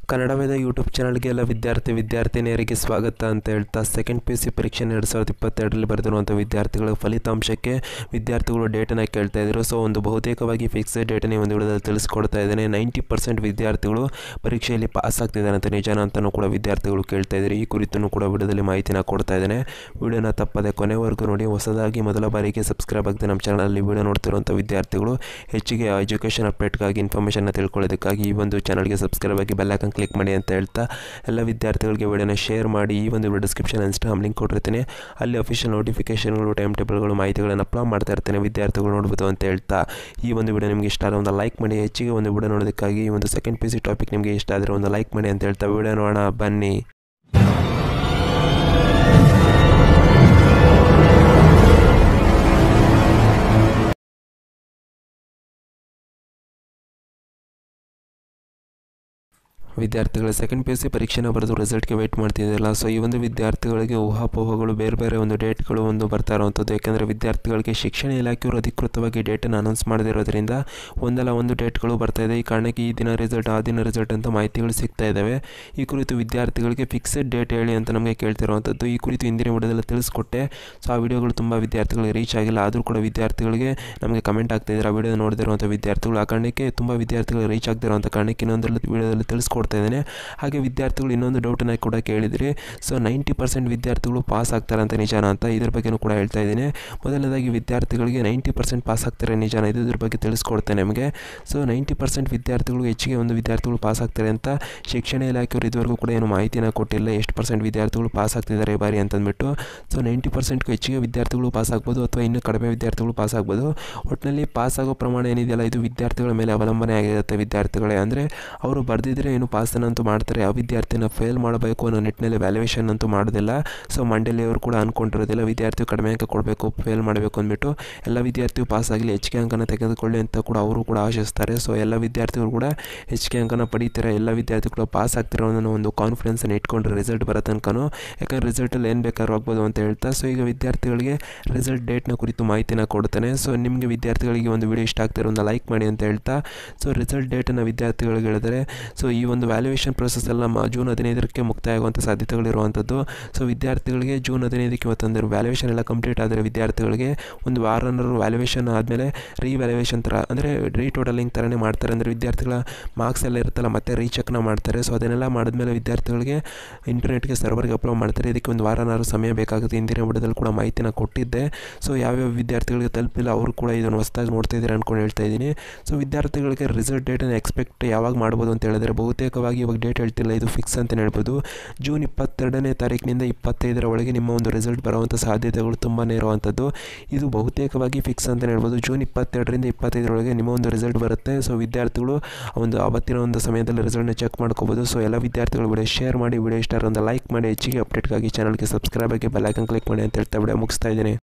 ಕನ್ನಡ ವೇದ YouTube ಚಾನಲ್ಗೆ ಎಲ್ಲ ವಿದ್ಯಾರ್ಥಿ ವಿದ್ಯಾರ್ಥಿನಿಯರಿಗೆ ಸ್ವಾಗತ ಅಂತ ಹೇಳ್ತಾ ಸೆಕೆಂಡ್ ಪಿ ಯು ಸಿ ಪರೀಕ್ಷೆ ಎರಡು ಸಾವಿರದ ಇಪ್ಪತ್ತೆರಡರಲ್ಲಿ ಬರೆದಿರುವಂಥ ವಿದ್ಯಾರ್ಥಿಗಳ ಫಲಿತಾಂಶಕ್ಕೆ ವಿದ್ಯಾರ್ಥಿಗಳು ಡೇಟನ್ನು ಕೇಳ್ತಾ ಇದ್ರು ಸೊ ಒಂದು ಬಹುತೇಕವಾಗಿ ಫಿಕ್ಸೆಡ್ ಡೇಟನೇ ಒಂದು ವಿಡಿಯೋದಲ್ಲಿ ತಿಳಿಸ್ಕೊಡ್ತಾ ಇದ್ದೇನೆ ನೈಂಟಿ ಪರ್ಸೆಂಟ್ ವಿದ್ಯಾರ್ಥಿಗಳು ಪರೀಕ್ಷೆಯಲ್ಲಿ ಪಾಸ್ ಆಗ್ತಿದ್ದಾರೆ ಅಂತ ನಿಜಾನ ಅಂತಲೂ ಕೂಡ ವಿದ್ಯಾರ್ಥಿಗಳು ಕೇಳ್ತಾ ಇದ್ದಾರೆ ಈ ಕುರಿತು ಕೂಡ ವಿಡಿಯೋದಲ್ಲಿ ಮಾಹಿತಿನ ಕೊಡ್ತಾ ಇದ್ದೇನೆ ವಿಡಿಯೋನ ತಪ್ಪದೆ ಕೊನೆವರೆಗೂ ನೋಡಿ ಹೊಸದಾಗಿ ಮೊದಲ ಬಾರಿಗೆ ಸಬ್ಸ್ಕ್ರೈಬ್ ಆಗಿದೆ ನಮ್ಮ ಚಾನಲಲ್ಲಿ ವಿಡಿಯೋ ನೋಡ್ತಿರುವಂಥ ವಿದ್ಯಾರ್ಥಿಗಳು ಹೆಚ್ಚಿಗೆ ಎಜುಕೇಷನ್ ಅಪ್ಡೇಟ್ಗಾಗಿ ಇನ್ಫಾರ್ಮೇಷನ್ನ ತಿಳ್ಕೊಳ್ಳೋದಕ್ಕಾಗಿ ಈ ಒಂದು ಚಾನಲ್ಗೆ ಸಬ್ಸ್ಕ್ರೈಬ್ ಆಗಿ ಬೆಲ್ಲೈಕನ್ ಕ್ಲಿಕ್ ಮಾಡಿ ಅಂತ ಹೇಳ್ತಾ ಎಲ್ಲ ವಿದ್ಯಾರ್ಥಿಗಳಿಗೆ ವಿಡಿಯೋನ ಶೇರ್ ಮಾಡಿ ಈ ಒಂದು ವಿಡಿಯೋ ಡಿಸ್ಕ್ರಿಪ್ಷನ್ ಇನ್ಸ್ಟಾಗ್ರಾಮ್ ಲಿಂಕ್ ಕೊಟ್ಟಿರ್ತೀನಿ ಅಲ್ಲಿ ಅಫಿಷಿಯಲ್ ನೋಟಿಫಿಕೇಷನ್ಗಳು ಟೈಮ್ ಟೇಬಲ್ಗಳು ಮಾಹಿತಿಗಳನ್ನು ಅಪ್ಲೋಡ್ ಮಾಡ್ತಾ ಇರ್ತೇನೆ ವಿದ್ಯಾರ್ಥಿಗಳು ನೋಡ್ಬೋದು ಅಂತ ಹೇಳ್ತಾ ಈ ಒಂದು ವಿಡಿಯೋ ನಿಮಗೆ ಇಷ್ಟ ಆದರೆ ಒಂದು ಲೈಕ್ ಮಾಡಿ ಹೆಚ್ಚಿಗೆ ಒಂದು ವಿಡಿಯೋ ನೋಡೋದಕ್ಕಾಗಿ ಈ ಒಂದು ಸೆಕೆಂಡ್ ಪಿ ಸಿ ಟಾಪಿಕ್ ನಿಮಗೆ ಇಷ್ಟ ಆದರೆ ಒಂದು ಲೈಕ್ ಮಾಡಿ ಅಂತ ಹೇಳ್ತಾ ವಿಡಿಯೋ ನೋಡೋಣ ಬನ್ನಿ ವಿದ್ಯಾರ್ಥಿಗಳು ಸೆಕೆಂಡ್ ಪಿ ಯು ಸಿ ಪರೀಕ್ಷೆನ ಬರೆದು ರಿಸಲ್ಟ್ಗೆ ವೆಯ್ಟ್ ಮಾಡ್ತಿದ್ದಲ್ಲ ಸೊ ಈ ಒಂದು ವಿದ್ಯಾರ್ಥಿಗಳಿಗೆ ಊಹಾಪೋಹಗಳು ಬೇರೆ ಬೇರೆ ಒಂದು ಡೇಟ್ಗಳು ಒಂದು ಬರ್ತಾ ಇರುವಂಥದ್ದು ಯಾಕೆಂದರೆ ವಿದ್ಯಾರ್ಥಿಗಳಿಗೆ ಶಿಕ್ಷಣ ಇಲಾಖೆಯವರು ಅಧಿಕೃತವಾಗಿ ಡೇಟನ್ನು ಅನೌನ್ಸ್ ಮಾಡದಿರೋದ್ರಿಂದ ಒಂದಲ್ಲ ಒಂದು ಡೇಟ್ಗಳು ಬರ್ತಾ ಇದೆ ಈ ಕಾರಣಕ್ಕೆ ಈ ದಿನ ರಿಸಲ್ಟ್ ಆ ದಿನ ರಿಸಲ್ಟ್ ಅಂತ ಮಾಹಿತಿಗಳು ಸಿಗ್ತಾ ಇದ್ದಾವೆ ಈ ಕುರಿತು ವಿದ್ಯಾರ್ಥಿಗಳಿಗೆ ಫಿಕ್ಸೆಡ್ ಡೇಟ್ ಹೇಳಿ ಅಂತ ನಮಗೆ ಕೇಳ್ತಿರುವಂಥದ್ದು ಈ ಕುರಿತು ಹಿಂದಿನ ವಿಡಿಯೋದಲ್ಲಿ ತಿಳಿಸ್ಕೊಟ್ಟೆ ಸೊ ಆ ವಿಡಿಯೋಗಳು ತುಂಬ ವಿದ್ಯಾರ್ಥಿಗಳಿಗೆ ರೀಚ್ ಆಗಿಲ್ಲ ಆದರೂ ಕೂಡ ವಿದ್ಯಾರ್ಥಿಗಳಿಗೆ ನಮಗೆ ಕಮೆಂಟ್ ಆಗ್ತಾಯಿದ್ದಾರೆ ಆ ವಿಡಿಯೋ ನೋಡಿದಿರುವಂಥ ವಿದ್ಯಾರ್ಥಿಗಳು ಆ ಕಾರಣಕ್ಕೆ ತುಂಬ ವಿದ್ಯಾರ್ಥಿಗಳು ರೀಚ್ ಆಗ್ತಿರುವಂಥ ಕಾರಣಕ್ಕೆ ಇನ್ನೊಂದರಲ್ಲಿ ವಿಡಿಯೋದಲ್ಲಿ ತಿಳಿಸ್ಕೊಡ್ತಾ ಇದ್ದೇನೆ ಹಾಗೆ ವಿದ್ಯಾರ್ಥಿಗಳು ಇನ್ನೊಂದು ಡೌಟನ್ನು ಕೂಡ ಕೇಳಿದಿರಿ ಸೊ ನೈಂಟಿ ಪರ್ಸೆಂಟ್ ವಿದ್ಯಾರ್ಥಿಗಳು ಪಾಸ್ ಆಗ್ತಾರೆ ಅಂತ ನಿಜಾನ ಅಂತ ಇದ್ರ ಬಗ್ಗೆನೂ ಕೂಡ ಹೇಳ್ತಾ ಇದ್ದೀನಿ ಮೊದಲನೇದಾಗಿ ವಿದ್ಯಾರ್ಥಿಗಳಿಗೆ ನೈಂಟಿ ಪರ್ಸೆಂಟ್ ಪಾಸ್ ಆಗ್ತಾರೆ ನಿಜಾನ ಇದು ಇದ್ರ ಬಗ್ಗೆ ತಿಳಿಸ್ಕೊಡ್ತೇನೆ ನಿಮಗೆ ಸೊ ನೈಂಟಿ ಪರ್ಸೆಂಟ್ ವಿದ್ಯಾರ್ಥಿಗಳು ಹೆಚ್ಚಿಗೆ ಒಂದು ವಿದ್ಯಾರ್ಥಿಗಳು ಪಾಸ್ ಆಗ್ತಾರೆ ಅಂತ ಶಿಕ್ಷಣ ಇಲಾಖೆಯವರು ಇದುವರೆಗೂ ಕೂಡ ಏನು ಮಾಹಿತಿನ ಕೊಟ್ಟಿಲ್ಲ ಎಷ್ಟು ಪರ್ಸೆಂಟ್ ವಿದ್ಯಾರ್ಥಿಗಳು ಪಾಸ್ ಆಗ್ತಿದ್ದಾರೆ ಈ ಬಾರಿ ಅಂತಂದ್ಬಿಟ್ಟು ಸೊ ನೈಂಟಿ ಪರ್ಸೆಂಟ್ಗೂ ಹೆಚ್ಚಿಗೆ ವಿದ್ಯಾರ್ಥಿಗಳು ಪಾಸ್ ಆಗ್ಬೋದು ಅಥವಾ ಇನ್ನೂ ಕಡಿಮೆ ವಿದ್ಯಾರ್ಥಿಗಳು ಪಾಸ್ ಆಗ್ಬೋದು ಒಟ್ಟಿನಲ್ಲಿ ಪಾಸ್ ಆಗೋ ಪ್ರಮಾಣ ಏನಿದೆಯಲ್ಲ ಇದು ವಿದ್ಯಾರ್ಥಿಗಳ ಮೇಲೆ ಅವಲಂಬನೆ ಆಗಿರುತ್ತೆ ವಿದ್ಯಾರ್ಥಿಗಳೇ ಅಂದರೆ ಅವರು ಬರೆದಿದ್ರೆ ಏನು ಪಾಸನ್ನಂತೂ ಮಾಡ್ತಾರೆ ಆ ವಿದ್ಯಾರ್ಥಿನ ಫೇಲ್ ಮಾಡಬೇಕು ಅನ್ನೋ ನಿಟ್ಟಿನಲ್ಲಿ ವ್ಯಾಲ್ಯೂಯೇಷನ್ ಅಂತೂ ಮಾಡೋದಿಲ್ಲ ಸೊ ಮಂಡಳಿಯವರು ಕೂಡ ಅಂದ್ಕೊಂಡಿರೋದಿಲ್ಲ ವಿದ್ಯಾರ್ಥಿ ಕಡಿಮೆ ಅಂಕ ಕೊಡಬೇಕು ಫೇಲ್ ಮಾಡಬೇಕು ಅಂದ್ಬಿಟ್ಟು ಎಲ್ಲ ವಿದ್ಯಾರ್ಥಿಯು ಪಾಸ್ ಆಗಲಿ ಹೆಚ್ಚಿಗೆ ಅಂಕನ ತೆಗೆದುಕೊಳ್ಳಿ ಅಂತ ಕೂಡ ಅವರು ಕೂಡ ಆಶಿಸ್ತಾರೆ ಸೊ ಎಲ್ಲ ವಿದ್ಯಾರ್ಥಿಗಳು ಕೂಡ ಹೆಚ್ಚಿಗೆ ಅಂಕನ ಪಡಿತಾರೆ ಎಲ್ಲ ವಿದ್ಯಾರ್ಥಿಗಳು ಪಾಸ್ ಆಗ್ತಿರೋ ಅನ್ನೋ ಒಂದು ಕಾನ್ಫಿಡೆನ್ಸನ್ನು ಇಟ್ಕೊಂಡ್ರೆ ರಿಸಲ್ಟ್ ಬರೋ ತನಕನೂ ಯಾಕಂದ್ರೆ ರಿಸಲ್ಟಲ್ಲಿ ಏನು ಬೇಕಾದ್ರೂ ಆಗ್ಬೋದು ಅಂತ ಹೇಳ್ತಾ ಸೊ ಈಗ ವಿದ್ಯಾರ್ಥಿಗಳಿಗೆ ರಿಸಲ್ಟ್ ಡೇಟ್ನ ಕುರಿತು ಮಾಹಿತಿನ ಕೊಡ್ತಾನೆ ಸೊ ನಿಮಗೆ ವಿದ್ಯಾರ್ಥಿಗಳಿಗೆ ಒಂದು ವಿಡಿಯೋ ಇಷ್ಟ ಆಗ್ತಿರೋ ಒಂದು ಲೈಕ್ ಮಾಡಿ ಅಂತ ಹೇಳ್ತಾ ಸೊ ರಿಸಲ್ಟ್ ಡೇಟನ್ನು ವಿದ್ಯಾರ್ಥಿಗಳಿಗೆ ಹೇಳಿದರೆ ಸೊ ಈ ಒಂದು ವ್ಯಾಲ್ಯೂಯೇಷನ್ ಪ್ರೊಸೆಸ್ ಎಲ್ಲ ಮ ಜೂನ್ ಹದಿನೈದಕ್ಕೆ ಮುಕ್ತಾಯ ಆಗುವಂಥ ಸಾಧ್ಯತೆಗಳಿರುವಂಥದ್ದು ಸೊ ವಿದ್ಯಾರ್ಥಿಗಳಿಗೆ ಜೂನ್ ಹದಿನೈದಕ್ಕೆ ಇವತ್ತೊಂದು ವ್ಯಾಲ್ಯೂಯೇಷನ್ ಎಲ್ಲ ಕಂಪ್ಲೀಟ್ ಆದರೆ ವಿದ್ಯಾರ್ಥಿಗಳಿಗೆ ಒಂದು ವಾರನರು ವ್ಯಾಲ್ಯೂಯೇಷನ್ ಆದಮೇಲೆ ರೀ ವ್ಯಾಲ್ಯೂಯೇಷನ್ ಥರ ಅಂದರೆ ರೀ ಟೋಟಲಿಂಗ್ ಥರನೇ ಮಾಡ್ತಾರೆ ಅಂದರೆ ವಿದ್ಯಾರ್ಥಿಗಳ ಮಾರ್ಕ್ಸ್ ಎಲ್ಲ ಇರುತ್ತಲ್ಲ ಮತ್ತೆ ರೀಚೆಕ್ನ ಮಾಡ್ತಾರೆ ಸೊ ಅದನ್ನೆಲ್ಲ ಮಾಡಿದ್ಮೇಲೆ ವಿದ್ಯಾರ್ಥಿಗಳಿಗೆ ಇಂಟರ್ನೆಟ್ಗೆ ಸರ್ವರ್ಗೆ ಅಪ್ಲೋಡ್ ಮಾಡ್ತಾರೆ ಇದಕ್ಕೆ ಒಂದು ವಾರನಾರು ಸಮಯ ಬೇಕಾಗುತ್ತೆ ಹಿಂದಿನ ವಿಡಿಯೋದಲ್ಲಿ ಕೂಡ ಮಾಹಿತಿನ ಕೊಟ್ಟಿದ್ದೆ ಸೊ ಯಾವ್ಯಾವ ವಿದ್ಯಾರ್ಥಿಗಳಿಗೆ ತಲುಪಿಲ್ಲ ಅವರು ಕೂಡ ಇದನ್ನು ಹೊಸದಾಗಿ ನೋಡ್ತಾ ಇದ್ದಾರೆ ಅಂದ್ಕೊಂಡು ಹೇಳ್ತಾ ಇದ್ದೀನಿ ಸೊ ವಿದ್ಯಾರ್ಥಿಗಳಿಗೆ ರಿಸಲ್ಟ್ ಡೇಟನ್ನು ಎಕ್ಸ್ಪೆಕ್ಟ್ ಯಾವಾಗ ಮಾಡ್ಬೋದು ಅಂತ ಹೇಳಿದ್ರೆ ಬಹುತೇಕವಾಗಿ ಇವಾಗ ಡೇಟ್ ಹೇಳ್ತಿಲ್ಲ ಇದು ಫಿಕ್ಸ್ ಅಂತ ಹೇಳ್ಬೋದು ಜೂನ್ ಇಪ್ಪತ್ತೆರಡನೇ ತಾರೀಕಿನಿಂದ ಇಪ್ಪತ್ತೈದರ ಒಳಗೆ ನಿಮ್ಮ ಒಂದು ರಿಸಲ್ಟ್ ಬರುವಂಥ ಸಾಧ್ಯತೆಗಳು ತುಂಬಾ ಇರುವಂಥದ್ದು ಇದು ಬಹುತೇಕವಾಗಿ ಫಿಕ್ಸ್ ಅಂತ ಹೇಳ್ಬೋದು ಜೂನ್ ಇಪ್ಪತ್ತೆರಡರಿಂದ ಇಪ್ಪತ್ತೈದರೊಳಗೆ ನಿಮ್ಮ ಒಂದು ರಿಸಲ್ಟ್ ಬರುತ್ತೆ ಸೊ ವಿದ್ಯಾರ್ಥಿಗಳು ಒಂದು ಆವತ್ತಿನ ಒಂದು ಸಮಯದಲ್ಲಿ ರಿಸಲ್ಟ್ನ ಚೆಕ್ ಮಾಡ್ಕೋಬೋದು ಸೊ ಎಲ್ಲ ವಿದ್ಯಾರ್ಥಿಗಳು ವಿಡಿಯೋ ಶೇರ್ ಮಾಡಿ ವಿಡಿಯೋ ಇಷ್ಟ ಒಂದು ಲೈಕ್ ಮಾಡಿ ಹೆಚ್ಚಿಗೆ ಅಪ್ಡೇಟ್ಗಾಗಿ ಚಾನಲ್ಗೆ ಸಬ್ಸ್ಕ್ರೈಬ್ ಆಗಿ ಬೆಲ್ಲೈಕನ್ ಕ್ಲಿಕ್ ಮಾಡಿ ಅಂತ ಹೇಳ್ತಾ ವಿಡಿಯೋ ಮುಗಿಸ್ತಾ ಇದ್ದೀನಿ